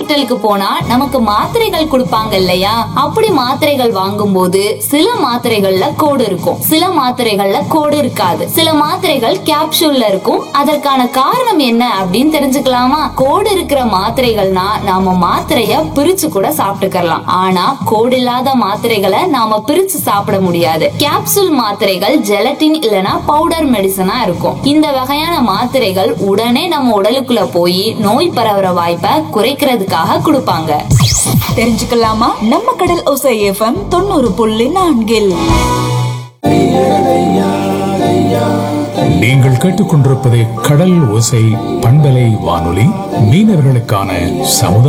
ஹாஸ்பிட்டலுக்கு போனா நமக்கு மாத்திரைகள் கொடுப்பாங்க இல்லையா அப்படி மாத்திரைகள் வாங்கும்போது சில மாத்திரைகள்ல கோடு இருக்கும் சில மாத்திரைகள்ல கோடு இருக்காது சில மாத்திரைகள் கேப்சூல்ல இருக்கும் அதற்கான காரணம் என்ன அப்படின்னு தெரிஞ்சுக்கலாமா கோடு இருக்கிற மாத்திரைகள்னா நாம மாத்திரைய பிரிச்சு கூட சாப்பிட்டுக்கலாம் ஆனா கோடு இல்லாத மாத்திரைகளை நாம பிரிச்சு சாப்பிட முடியாது கேப்சூல் மாத்திரைகள் ஜெலட்டின் இல்லனா பவுடர் மெடிசனா இருக்கும் இந்த வகையான மாத்திரைகள் உடனே நம்ம உடலுக்குள்ள போய் நோய் பரவுற வாய்ப்பை குறைக்கிறதுக்காக கொடுப்பாங்க தெரிஞ்சுக்கலாமா நம்ம கடல் ஓசை எஃப்எம் தொண்ணூறு புள்ளி நான்கில் நீங்கள் கேட்டுக்கொண்டிருப்பது கடல் ஓசை பண்பலை வானொலி மீனவர்களுக்கான சமுதாய